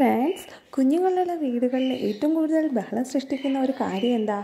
Friends കുഞ്ഞുങ്ങളുള്ള വീടുകളിൽ ഏറ്റവും കൂടുതൽ ബഹളം സൃഷ്ടിക്കുന്ന ഒരു കാര്യം എന്താ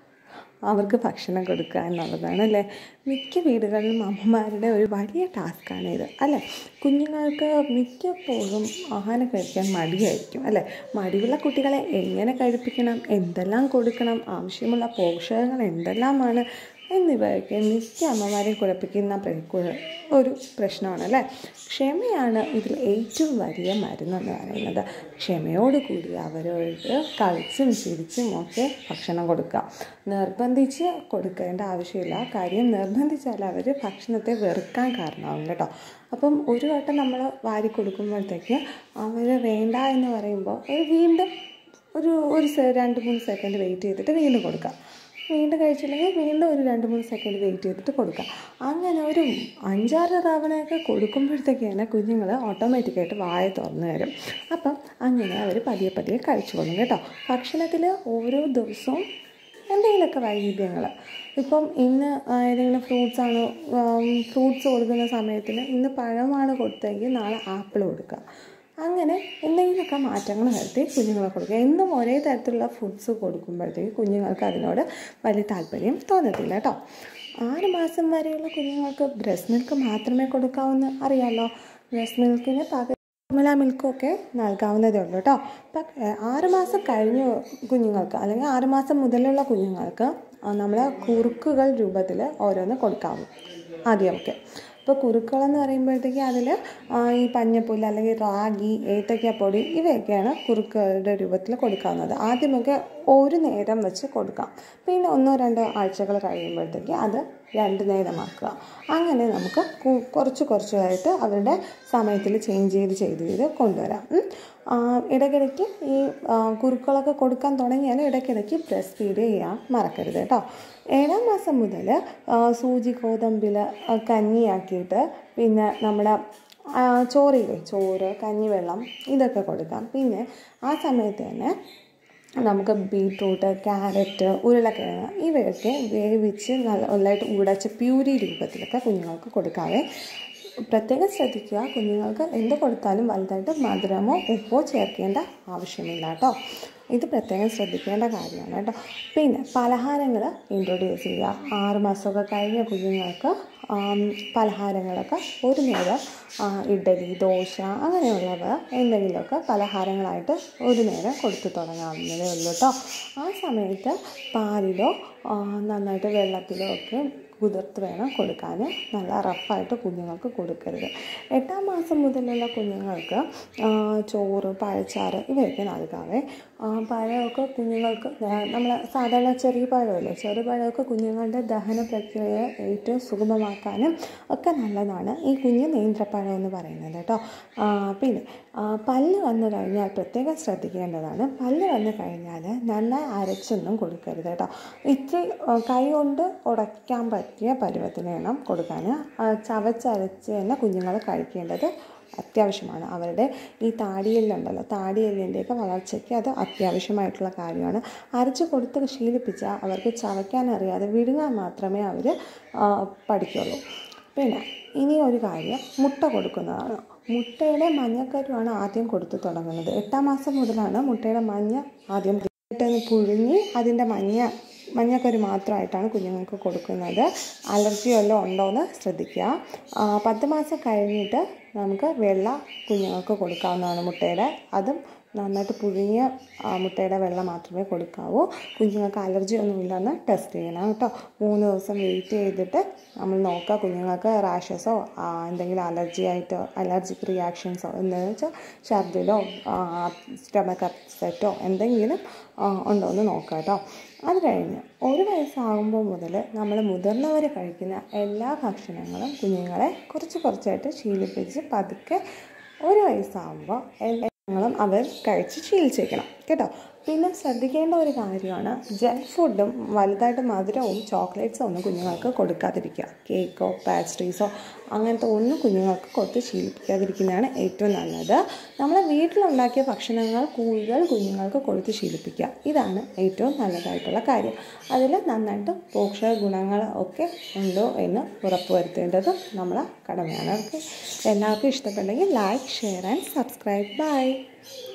അവർക്ക് ഭക്ഷണം കൊടുക്കുക എന്നുള്ളതാണ് അല്ലേ മിക്ക വീടുകളിലും അമ്മമാരുടെ ഒരു വലിയ ടാസ്ക്കാണ് ഇത് അല്ലേ കുഞ്ഞുങ്ങൾക്ക് മിക്കപ്പോഴും ആഹാരം കഴിക്കാൻ മടിയായിരിക്കും അല്ലേ മടിയുള്ള കുട്ടികളെ എങ്ങനെ കഴിപ്പിക്കണം എന്തെല്ലാം കൊടുക്കണം ആവശ്യമുള്ള പോഷകങ്ങൾ എന്തെല്ലാമാണ് എന്നിവയൊക്കെ മിക്ക അമ്മമാരെയും കുഴപ്പിക്കുന്ന പ്ര- ഒരു പ്രശ്നമാണ് അല്ലേ ക്ഷമയാണ് ഇതിൽ ഏറ്റവും വലിയ മരുന്നെന്ന് പറയുന്നത് ക്ഷമയോടുകൂടി അവരോട് കളിച്ചും ചിരിച്ചും ഒക്കെ ഭക്ഷണം കൊടുക്കുക നിർബന്ധിച്ച് കൊടുക്കേണ്ട ആവശ്യമില്ല കാര്യം നിർബന്ധിച്ചാൽ അവർ ഭക്ഷണത്തെ വെറുക്കാൻ കാരണമാകും കേട്ടോ അപ്പം ഒരു വട്ടം നമ്മൾ വാരി കൊടുക്കുമ്പോഴത്തേക്ക് അവർ വേണ്ട എന്ന് പറയുമ്പോൾ അവർ വീണ്ടും ഒരു ഒരു സെ- രണ്ട് മൂന്ന് സെക്കൻഡ് വെയിറ്റ് ചെയ്തിട്ട് വീണ്ടും കൊടുക്കുക വീണ്ടും കഴിച്ചില്ലെങ്കിൽ വീണ്ടും ഒരു രണ്ട് മൂന്ന് സെക്കൻഡ് വെയിറ്റ് ചെയ്തിട്ട് കൊടുക്കുക അങ്ങനെ ഒരു അഞ്ചാറ് തവണയൊക്കെ കൊടുക്കുമ്പോഴത്തേക്ക് തന്നെ കുഞ്ഞുങ്ങൾ ഓട്ടോമാറ്റിക്കായിട്ട് വായ തുറന്നു വരും അപ്പം അങ്ങനെ അവർ പതിയെ പതിയെ കഴിച്ചുകൊള്ളും കേട്ടോ ഭക്ഷണത്തിൽ ഓരോ ദിവസവും എന്തെങ്കിലുമൊക്കെ വൈവിധ്യങ്ങൾ ഇപ്പം ഇന്ന് ആ, ഏതെങ്കിലും ഫ്രൂട്ട്സ് ആണ് ഫ്രൂട്ട്സ് കൊടുക്കുന്ന സമയത്തിന് ഇന്ന് പഴമാണ് കൊടുത്തെങ്കിൽ നാളെ ആപ്പിൾ കൊടുക്കുക അങ്ങനെ എന്തെങ്കിലുമൊക്കെ മാറ്റങ്ങൾ വരുത്തി കുഞ്ഞുങ്ങളെ കൊടുക്കുക എന്നും ഒരേ തരത്തിലുള്ള ഫുഡ്സ് കൊടുക്കുമ്പോഴത്തേക്ക് കുഞ്ഞുങ്ങൾക്ക് അതിനോട് വലിയ താല്പര്യം തോന്നത്തില്ല കേട്ടോ ആറ് മാസം വരെയുള്ള കുഞ്ഞുങ്ങൾക്ക് ബ്രസ്റ്റ് മിൽക്ക് മാത്രമേ കൊടുക്കാവൂന്ന് അറിയാമല്ലോ ബ്രസ്റ്റ് മിൽക്കിന് പകരം ഫോർമുല മിൽക്കൊക്കെ നൽകാവുന്നതേ ഉള്ളൂ കേട്ടോ പക്ഷേ ആറ് മാസം കഴിഞ്ഞ കുഞ്ഞുങ്ങൾക്ക് അല്ലെങ്കിൽ ആറ് മാസം മുതലുള്ള കുഞ്ഞുങ്ങൾക്ക് നമ്മൾ കുറുക്കുകൾ രൂപത്തിൽ ഓരോന്ന് കൊടുക്കാവും ആദ്യമൊക്കെ ഇപ്പോൾ കുറുക്കുകളെന്ന് പറയുമ്പോഴത്തേക്ക് അതിൽ ഈ പഞ്ഞപ്പുല്ല് അല്ലെങ്കിൽ റാഗി ഏത്തയ്ക്കാപ്പൊടി ഇവയൊക്കെയാണ് കുറുക്കുകളുടെ രൂപത്തിൽ കൊടുക്കാവുന്നത് ആദ്യമൊക്കെ ഒരു നേരം വെച്ച് കൊടുക്കാം പിന്നെ ഒന്നോ രണ്ടോ ആഴ്ചകൾ കഴിയുമ്പോഴത്തേക്ക് അത് രണ്ട് നേരമാക്കുക അങ്ങനെ നമുക്ക് കു- കുറച്ച് കുറച്ചായിട്ട് അവരുടെ സമയത്തിൽ ചേഞ്ച് ചെയ്ത് ചെയ്ത് ചെയ്ത് കൊണ്ടുവരാം ഉം. ആ, ഇടയ്ക്കിടയ്ക്ക് ഈ ആ, കുറുക്കുകളൊക്കെ കൊടുക്കാൻ തുടങ്ങിയാൽ ഇടയ്ക്കിടയ്ക്ക് ബ്രസ്റ്റ് ഫീഡ് ചെയ്യാൻ മറക്കരുത് കേട്ടോ ഏഴാം മാസം മുതൽ സൂചി ഗോതമ്പിൽ ആ, കഞ്ഞിയാക്കിയിട്ട് പിന്നെ നമ്മുടെ ആ, ചോറില്ലേ ചോറ് കഞ്ഞിവെള്ളം ഇതൊക്കെ കൊടുക്കാം പിന്നെ ആ സമയത്ത് തന്നെ നമുക്ക് ബീട്രൂട്ട് ക്യാരറ്റ് ഉരുളക്കിഴങ്ങ് ഇവയൊക്കെ വേവിച്ച് നല്ല നല്ലതായിട്ട് ഉടച്ച് പ്യൂരി രൂപത്തിലൊക്കെ കുഞ്ഞുങ്ങൾക്ക് കൊടുക്കാവേ പ്രത്യേകം ശ്രദ്ധിക്കുക കുഞ്ഞുങ്ങൾക്ക് എന്ത് കൊടുത്താലും വലുതായിട്ട് മധുരമോ ഉപ്പോ ചേർക്കേണ്ട ആവശ്യമില്ല കേട്ടോ ഇത് പ്രത്യേകം ശ്രദ്ധിക്കേണ്ട കാര്യമാണ് കേട്ടോ പിന്നെ പലഹാരങ്ങൾ ഇൻട്രൊഡ്യൂസ് ചെയ്യുക ആറ് മാസമൊക്കെ കഴിഞ്ഞ കുഞ്ഞുങ്ങൾക്ക് ആം, പലഹാരങ്ങളൊക്കെ ഒരു നേരം ആ, ഇഡ്ഡലി ദോശ അങ്ങനെയുള്ളവ എന്തെങ്കിലുമൊക്കെ പലഹാരങ്ങളായിട്ട് ഒരു നേരം കൊടുത്തു തുടങ്ങാവുന്നതേ ഉള്ളൂ കേട്ടോ ആ സമയത്ത് പാലിലോ ആ, നന്നായിട്ട് വെള്ളത്തിലോ ഒക്കെ കുതിർത്ത് വേണം കൊടുക്കാൻ നല്ല റഫായിട്ട് കുഞ്ഞുങ്ങൾക്ക് കൊടുക്കരുത് എട്ടാം മാസം മുതലുള്ള കുഞ്ഞുങ്ങൾക്ക് ആ, ചോറ് പഴച്ചാറ് ഇവയൊക്കെ നൽകാവേ ആ, പഴമൊക്കെ കുഞ്ഞുങ്ങൾക്ക് നമ്മൾ സാധാരണ ചെറിയ പഴമല്ലേ ചെറു പഴമൊക്കെ കുഞ്ഞുങ്ങളുടെ ദഹന പ്രക്രിയയെ ഏറ്റവും സുഗമമാക്കാനും ഒക്കെ നല്ലതാണ് ഈ കുഞ്ഞ് നേന്ത്രപ്പഴം എന്ന് പറയുന്നത് കേട്ടോ ആ, പിന്നെ ആ, പല്ല് വന്നു കഴിഞ്ഞാൽ പ്രത്യേകം ശ്രദ്ധിക്കേണ്ടതാണ് പല്ല് വന്നു കഴിഞ്ഞാൽ നന്നായി അരച്ചൊന്നും കൊടുക്കരുത് കേട്ടോ ഇത്തിരി ആ, കൈ കൊണ്ട് ഉടയ്ക്കാൻ പറ്റിയ പരുവത്തിന് വേണം കൊടുക്കാൻ ആ, ചവച്ചരച്ച് തന്നെ കുഞ്ഞുങ്ങൾ കഴിക്കേണ്ടത് അത്യാവശ്യമാണ് അവരുടെ ഈ താടിയെല്ലുണ്ടല്ലോ താടിയെല്ലിൻ്റെയൊക്കെ വളർച്ചയ്ക്ക് അത് അത്യാവശ്യമായിട്ടുള്ള കാര്യമാണ് അരച്ച് കൊടുത്ത് ശീലിപ്പിച്ചാൽ അവർക്ക് ചവയ്ക്കാൻ അറിയാതെ വിഴുങ്ങാൻ മാത്രമേ അവർ പഠിക്കുള്ളൂ പിന്നെ ഇനി ഒരു കാര്യം മുട്ട കൊടുക്കുന്നതാണ് മുട്ടയുടെ മഞ്ഞക്കരുവാണ് ആദ്യം കൊടുത്തു തുടങ്ങുന്നത് എട്ടാം മാസം മുതലാണ് മുട്ടയുടെ മഞ്ഞ ആദ്യം ഇട്ടൊന്ന് പുഴുങ്ങി അതിൻ്റെ മഞ്ഞ മഞ്ഞക്കരു മാത്രമായിട്ടാണ് കുഞ്ഞുങ്ങൾക്ക് കൊടുക്കുന്നത് അലർജി വല്ലതും ഉണ്ടോ എന്ന് ശ്രദ്ധിക്കുക ആ, പത്ത് മാസം കഴിഞ്ഞിട്ട് നമുക്ക് വെള്ള കുഞ്ഞുങ്ങൾക്ക് കൊടുക്കാവുന്നതാണ് മുട്ടയുടെ അതും നന്നായിട്ട് പുഴുങ്ങിയ ആ, മുട്ടയുടെ വെള്ള മാത്രമേ കൊടുക്കാവൂ കുഞ്ഞുങ്ങൾക്ക് അലർജി ഒന്നും ഇല്ലെന്ന് ടെസ്റ്റ് ചെയ്യണം കേട്ടോ മൂന്ന് ദിവസം വെയിറ്റ് ചെയ്തിട്ട് നമ്മൾ നോക്കുക കുഞ്ഞുങ്ങൾക്ക് റാഷസോ എന്തെങ്കിലും അലർജി ആയിട്ടോ അലർജിക് റിയാക്ഷൻസോ എന്താണെന്ന് വെച്ചാൽ ഛർദിലോ സ്റ്റമക്ക് അപ്സെറ്റോ എന്തെങ്കിലും ആ, ഉണ്ടോ എന്ന് നോക്കുക കേട്ടോ അത് കഴിഞ്ഞ് ഒരു വയസ്സാകുമ്പോൾ മുതൽ നമ്മൾ മുതിർന്നവർ കഴിക്കുന്ന എല്ലാ ഭക്ഷണങ്ങളും കുഞ്ഞുങ്ങളെ കുറച്ച് കുറച്ചായിട്ട് ശീലിപ്പിച്ച് പതുക്കെ ഒരു വയസ്സാകുമ്പോൾ എല്ലാ ഭക്ഷണങ്ങളും അവർ കഴിച്ച് ശീലിച്ചേക്കണം കേട്ടോ പിന്നെ ശ്രദ്ധിക്കേണ്ട ഒരു കാര്യമാണ് ജങ്ക് ഫുഡും വലുതായിട്ട് മധുരവും ചോക്ലേറ്റ്സോ ഒന്നും കുഞ്ഞുങ്ങൾക്ക് കൊടുക്കാതിരിക്കുക കേക്കോ പാസ്ട്രീസോ അങ്ങനത്തെ ഒന്നും കുഞ്ഞുങ്ങൾക്ക് കൊടുത്ത് ശീലിപ്പിക്കാതിരിക്കുന്നതാണ് ഏറ്റവും നല്ലത് നമ്മൾ വീട്ടിലുണ്ടാക്കിയ ഭക്ഷണങ്ങൾ കൂടുതൽ കുഞ്ഞുങ്ങൾക്ക് കൊടുത്ത് ശീലിപ്പിക്കുക ഇതാണ് ഏറ്റവും നല്ലതായിട്ടുള്ള കാര്യം അതിൽ നന്നായിട്ട് പോഷക ഗുണങ്ങൾ ഒക്കെ ഉണ്ടോ എന്ന് ഉറപ്പുവരുത്തേണ്ടത് നമ്മളെ കടമയാണ് ഓക്കെ എല്ലാവർക്കും ഇഷ്ടപ്പെട്ടെങ്കിൽ like share and subscribe by